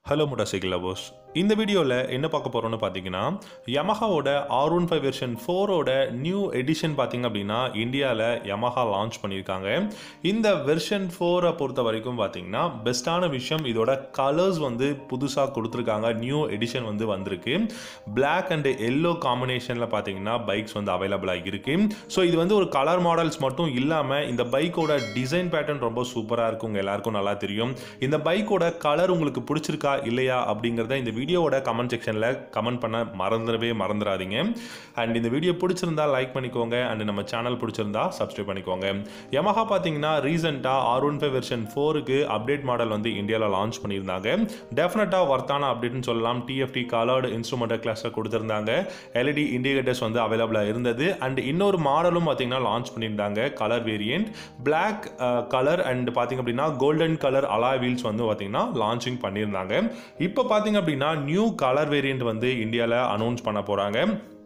hello motorcycle lovers இந்த வீடியோவில் என்ன பார்க்க போகிறோம்னு பார்த்தீங்கன்னா யமஹாவோட ஆர் ஒன் ஃபைவ் வெர்ஷன் ஃபோரோட நியூ எடிஷன் பார்த்தீங்க அப்படின்னா இந்தியாவில் யமஹா லான்ச் பண்ணியிருக்காங்க இந்த வெர்ஷன் ஃபோரை பொறுத்த வரைக்கும் பார்த்தீங்கன்னா பெஸ்ட்டான விஷயம் இதோட கலர்ஸ் வந்து புதுசாக கொடுத்துருக்காங்க நியூ எடிஷன் வந்து வந்திருக்கு Black அண்ட் எல்லோ காம்பினேஷனில் பார்த்தீங்கன்னா பைக்ஸ் வந்து அவைலபிளாக இருக்கு ஸோ இது வந்து ஒரு கலர் மாடல்ஸ் மட்டும் இல்லாமல் இந்த பைக்கோட டிசைன் பேட்டர்ன் ரொம்ப சூப்பராக இருக்கும் உங்க எல்லாருக்கும் நல்லா தெரியும் இந்த பைக்கோட கலர் உங்களுக்கு பிடிச்சிருக்கா இல்லையா அப்படிங்கிறத இந்த வீடியோவோட கமெண்ட் செக்ஷனில் கமெண்ட் பண்ண மறந்துடவே மறந்துடாதீங்க அண்ட் இந்த வீடியோ பிடிச்சிருந்தா லைக் பண்ணிக்கோங்க அண்ட் நம்ம சேனல் பிடிச்சிருந்தா சப்ஸ்கிரைப் பண்ணிக்கோங்க Yamaha பார்த்தீங்கன்னா ரீசெண்டாக ஆர் ஒன் ஃபைவ் வெர்ஷன் ஃபோருக்கு அப்டேட் மாடல் வந்து இந்தியாவில் லான்ச் பண்ணியிருந்தாங்க டெஃபினட்டாக ஒர்த்தான அப்டேட்னு சொல்லலாம் டிஎஃப்டி கலர்டு இன்ஸ்ட்ருமெண்டல் கிளாஸில் கொடுத்துருந்தாங்க எல்இடி இண்டிகேட்டர்ஸ் வந்து அவைலபிளாக இருந்தது அண்ட் இன்னொரு மாடலும் பார்த்தீங்கன்னா லான்ச் பண்ணியிருந்தாங்க colour variant Black colour and பார்த்தீங்க அப்படின்னா கோல்டன் கலர் அலாய் வீல்ஸ் வந்து பார்த்தீங்கன்னா லான்ச்சிங் பண்ணியிருந்தாங்க இப்போ பார்த்தீங்க அப்படின்னா நியூ கலர் வேரியன்ட் வந்து இந்தியாவில் அனௌன்ஸ் பண்ண போகிறாங்க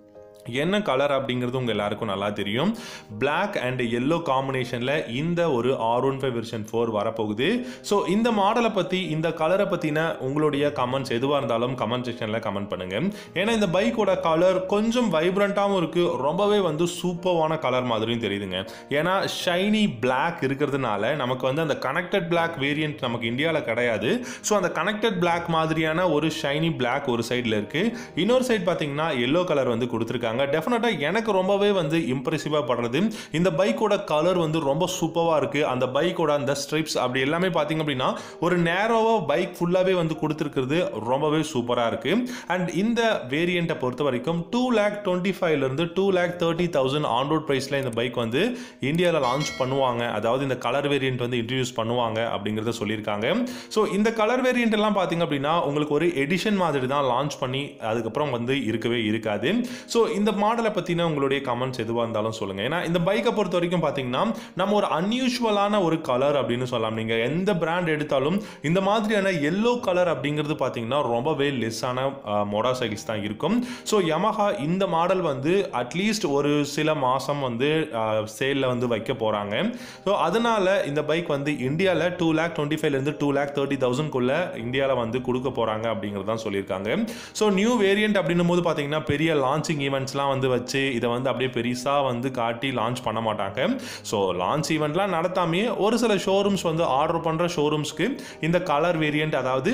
என்ன கலர் அப்படிங்கிறது உங்கள் எல்லாருக்கும் நல்லா தெரியும் Black அண்ட் எல்லோ காம்பினேஷனில் இந்த ஒரு R one five version four வரப்போகுது ஸோ இந்த மாடலை பற்றி இந்த கலரை பற்றின உங்களுடைய கமெண்ட்ஸ் எதுவாக இருந்தாலும் கமெண்ட் செக்ஷனில் கமெண்ட் பண்ணுங்கள் ஏன்னா இந்த பைக்கோட கலர் கொஞ்சம் வைப்ரண்ட்டாகவும் இருக்குது ரொம்பவே வந்து சூப்பர்வான கலர் மாதிரியும் தெரியுதுங்க ஏன்னா ஷைனி Black இருக்கிறதுனால நமக்கு வந்து அந்த கனெக்டட் Black வேரியன்ட் நமக்கு இந்தியாவில் கிடையாது ஸோ அந்த கனெக்டட் Black மாதிரியான ஒரு ஷைனி Black ஒரு சைடில் இருக்குது இன்னொரு சைடு பார்த்தீங்கன்னா எல்லோ கலர் வந்து கொடுத்துருக்காங்க டெஃபினட்டாக எனக்கு ரொம்பவே வந்து இம்ப்ரெசிவாக படுறது இந்த பைக்கோட கலர் வந்து ரொம்ப சூப்பராக இருக்குது அந்த பைக்கோட அந்த ஸ்ட்ரிப்ஸ் அப்படி எல்லாமே பார்த்தீங்க அப்படின்னா ஒரு நேரோவாக பைக் ஃபுல்லாகவே வந்து கொடுத்துருக்கிறது ரொம்பவே சூப்பராக இருக்குது அண்ட் இந்த வேரியண்ட்டை பொறுத்த வரைக்கும் டூ லேக் டுவெண்ட்டி ஃபைவ்லேருந்து two lakh thirty thousand on road ப்ரைஸில் இந்த பைக் வந்து இந்தியாவில் லான்ச் பண்ணுவாங்க அதாவது இந்த கலர் வேரியண்ட் வந்து இன்ட்ரடியூஸ் பண்ணுவாங்க அப்படிங்கிறத சொல்லியிருக்காங்க ஸோ இந்த கலர் வேரியண்ட் எல்லாம் பார்த்தீங்க அப்படின்னா உங்களுக்கு ஒரு எடிஷன் மாதிரி தான் லான்ச் பண்ணி அதுக்கப்புறம் வந்து இருக்கவே இருக்காது ஸோ இந்த மாடலை பற்றின உங்களுடைய கமெண்ட்ஸ் எதுவாக இருந்தாலும் சொல்லுங்கள் ஏன்னா இந்த பைக்கை பொறுத்த வரைக்கும் பார்த்தீங்கன்னா நம்ம ஒரு அன்யூஷுவலான ஒரு கலர் அப்படின்னு சொல்லலாம் நீங்கள் எந்த பிராண்ட் எடுத்தாலும் இந்த மாதிரியான எல்லோ கலர் அப்படிங்கிறது பார்த்தீங்கன்னா ரொம்பவே லெஸ்ஸான மோட்டார் சைக்கிள்ஸ் தான் இருக்கும் ஸோ Yamaha இந்த மாடல் வந்து அட்லீஸ்ட் ஒரு சில மாதம் வந்து சேலில் வந்து வைக்க போகிறாங்க ஸோ அதனால இந்த பைக் வந்து இந்தியாவில் டூ லேக் டுவெண்ட்டி ஃபைவ்லேருந்து டூ லேக் தேர்ட்டி தௌசண்ட்குள்ளே இந்தியாவில் வந்து கொடுக்க போகிறாங்க அப்படிங்கிறது தான் சொல்லியிருக்காங்க ஸோ நியூ வேரியண்ட் அப்படின்னும் போது பார்த்தீங்கன்னா பெரிய லான்ச்சிங் ஈவெண்ட்ஸ்லாம் வந்து வச்சு இதை வந்து அப்படியே பெருசாக வந்து காட்டி லான்ச் பண்ண மாட்டாங்க ஸோ லான்ச் ஈவெண்ட்லாம் நடத்தாமே ஒரு சில ஷோரூம்ஸ் வந்து ஆர்டர் பண்ணுற ஷோரூம்ஸ்க்கு இந்த கலர் வேரியண்ட் அதாவது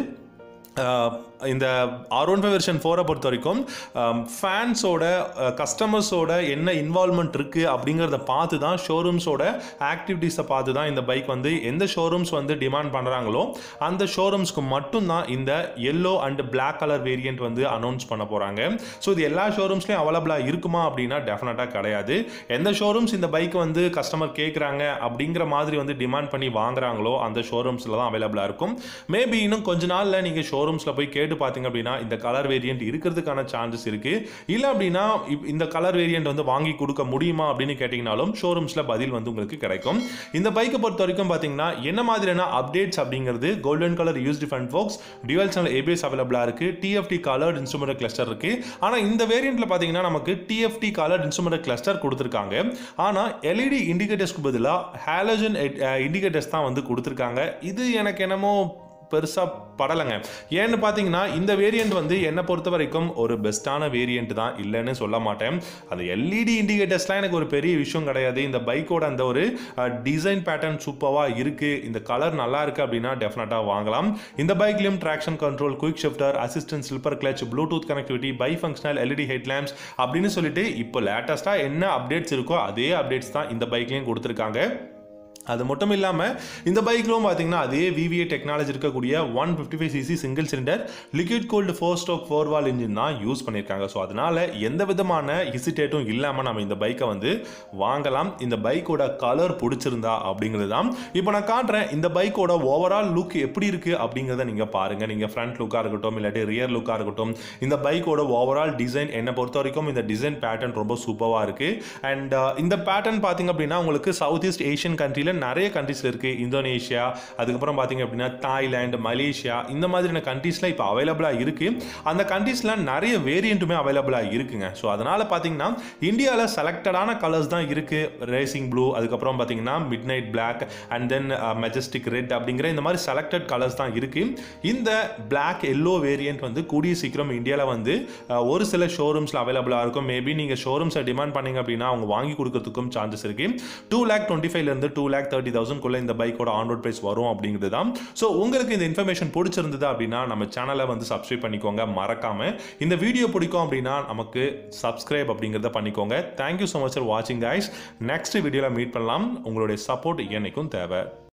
ஆஹ் இந்த ஆர் ஒன் ஃபைவ் வெர்ஷன் ஃபோரை பொறுத்த வரைக்கும் ஃபேன்ஸோட கஸ்டமர்ஸோட என்ன இன்வால்மெண்ட் இருக்குது அப்படிங்கிறத பார்த்து தான் ஷோரூம்ஸோட ஆக்டிவிட்டீஸை பார்த்து தான் இந்த பைக் வந்து எந்த ஷோரூம்ஸ் வந்து டிமாண்ட் பண்ணுறாங்களோ அந்த ஷோரூம்ஸ்க்கு மட்டும்தான் இந்த yellow and Black colour variant வந்து அனௌன்ஸ் பண்ண போகிறாங்க ஸோ இது எல்லா ஷோரூம்ஸ்லையும் அவைலபிளாக இருக்குமா அப்படின்னா டெஃபினட்டாக கிடையாது எந்த ஷோரூம்ஸ் இந்த பைக் வந்து கஸ்டமர் கேட்குறாங்க அப்படிங்கிற மாதிரி வந்து டிமாண்ட் பண்ணி வாங்குறாங்களோ அந்த ஷோரூம்ஸில் தான் அவைலபிளாக இருக்கும் மேபி இன்னும் கொஞ்ச நாளில் நீங்கள் ஷோரூம்ஸில் போய் கேட்டு பார்த்தீங்க அப்படின்னா இந்த கலர் வேரியண்ட் இருக்கிறதுக்கான சான்சஸ் இருக்குது இல்லை அப்படின்னா இப்- இந்த கலர் வேரியண்ட் வந்து வாங்கி கொடுக்க முடியுமா அப்படின்னு கேட்டிங்கனாலும் ஷோரூம்ஸில் பதில் வந்து உங்களுக்கு கிடைக்கும் இந்த பைக்கை பொறுத்த வரைக்கும் பார்த்தீங்கன்னா என்ன மாதிரியான அப்டேட்ஸ் அப்படிங்கிறது golden colour USD front forks dual channel ABS அவைலபிளாக இருக்குது டிஎஃப்டி கலர்ட் இன்ஸ்ட்ருமெண்ட் கிளஸ்டர் இருக்குது ஆனால் இந்த வேரியண்ட்டில் பார்த்தீங்கன்னா நமக்கு டிஎஃப்டி கலர்ட் இன்ஸ்ட்ருமெண்ட் கிளஸ்டர் கொடுத்துருக்காங்க ஆனால் எல்இடி இண்டிகேட்டர்ஸ்க்கு பதிலாக ஹாலஜன் இண்டிகேட்டர்ஸ் தான் வந்து கொடுத்துருக்காங்க இது எனக்கு என்னமோ பெருசாக படலைங்க ஏன்னு பார்த்தீங்கன்னா இந்த வேரியண்ட் வந்து என்னை பொறுத்த வரைக்கும் ஒரு பெஸ்ட்டான வேரியண்ட் தான் இல்லைன்னு சொல்ல மாட்டேன் அந்த எல்இடி இண்டிகேட்டர்ஸ்லாம் எனக்கு ஒரு பெரிய விஷயம் கிடையாது இந்த பைக்கோட அந்த ஒரு டிசைன் பேட்டர்ன் சூப்பராக இருக்குது இந்த கலர் நல்லா இருக்குது அப்படின்னா டெஃபினட்டாக வாங்கலாம் இந்த பைக்லையும் traction control quick shifter assistant slipper clutch Bluetooth connectivity bi functional LED head lamps அப்படின்னு சொல்லிட்டு இப்போ லேட்டஸ்ட்டாக என்ன அப்டேட்ஸ் இருக்கோ அதே அப்டேட்ஸ் தான் இந்த பைக்லையும் கொடுத்துருக்காங்க அது மட்டும் இல்லாமல் இந்த பைக்லும் பார்த்தீங்கன்னா அதே விவிஏ டெக்னாலஜி இருக்கக்கூடிய one fifty five CC single cylinder liquid cooled four stroke four valve engine தான் யூஸ் பண்ணியிருக்காங்க ஸோ அதனால எந்த விதமான ஹிசிட்டேட்டும் இல்லாமல் நம்ம இந்த பைக்கை வந்து வாங்கலாம் இந்த பைக்கோட கலர் பிடிச்சிருந்தா அப்படிங்கிறது தான் இப்போ நான் காட்டுறேன் இந்த பைக்கோட ஓவரால் லுக் எப்படி இருக்குது அப்படிங்கிறத நீங்கள் பாருங்கள் நீங்கள் ஃப்ரண்ட் லுக்காக இருக்கட்டும் இல்லாட்டி ரியர் லுக்காக இருக்கட்டும் இந்த பைக்கோட ஓவரால் டிசைன் என்னை பொறுத்த வரைக்கும் இந்த டிசைன் பேட்டர்ன் ரொம்ப சூப்பராக இருக்குது அண்ட் இந்த பேட்டர்ன் பார்த்தீங்க அப்படின்னா உங்களுக்கு சவுத் ஈஸ்ட் ஏஷியன் கண்ட்ரியில் வெர்ஷன் நிறைய கண்ட்ரீஸில் இருக்குது இந்தோனேஷியா அதுக்கப்புறம் பார்த்தீங்க அப்படின்னா தாய்லாந்து மலேசியா இந்த மாதிரியான கண்ட்ரீஸ்லாம் இப்போ அவைலபிளாக இருக்குது அந்த கண்ட்ரீஸ்லாம் நிறைய வேரியண்ட்டுமே அவைலபிளாக இருக்குங்க ஸோ அதனால் பார்த்தீங்கன்னா இந்தியாவில் செலக்டடான கலர்ஸ் தான் இருக்குது ரேசிங் ப்ளூ அதுக்கப்புறம் பார்த்தீங்கன்னா midnight black and then majestic red அப்படிங்கிற இந்த மாதிரி செலக்டட் கலர்ஸ் தான் இருக்குது இந்த பிளாக் எல்லோ வேரியண்ட் வந்து கூடிய சீக்கிரம் இந்தியாவில் வந்து அஹ், ஒரு சில ஷோரூம்ஸில் அவைலபிளாக இருக்கும் மேபி நீங்கள் ஷோரூம்ஸை டிமாண்ட் பண்ணீங்க அப்படின்னா அவங்க வாங்கி கொடுக்கறதுக்கும் சான்சஸ் இருக்கு டூ லேக் டுவெண்ட்டி ஃபைவ்லேருந்து டூ லேக் தேர்ட்டி தௌசண்ட்குள்ளே இந்த பைக்கோட ஆன் ரோட் ப்ரைஸ் வரும் அப்படிங்கிறது தான் ஸோ உங்களுக்கு இந்த இன்ஃபர்மேஷன் பிடிச்சிருந்தது அப்படின்னா நம்ம சேனலை வந்து சப்ஸ்கிரைப் பண்ணிக்கோங்க மறக்காம இந்த வீடியோ பிடிக்கும் அப்படின்னா நமக்கு சப்ஸ்கிரைப் அப்படிங்கிறத பண்ணிக்கோங்க தேங்க்யூ ஸோ மச் ஃபார் வாட்சிங் கைஸ் நெக்ஸ்ட் வீடியோவில் மீட் பண்ணலாம் உங்களுடைய சப்போர்ட் என்னைக்கும் தேவை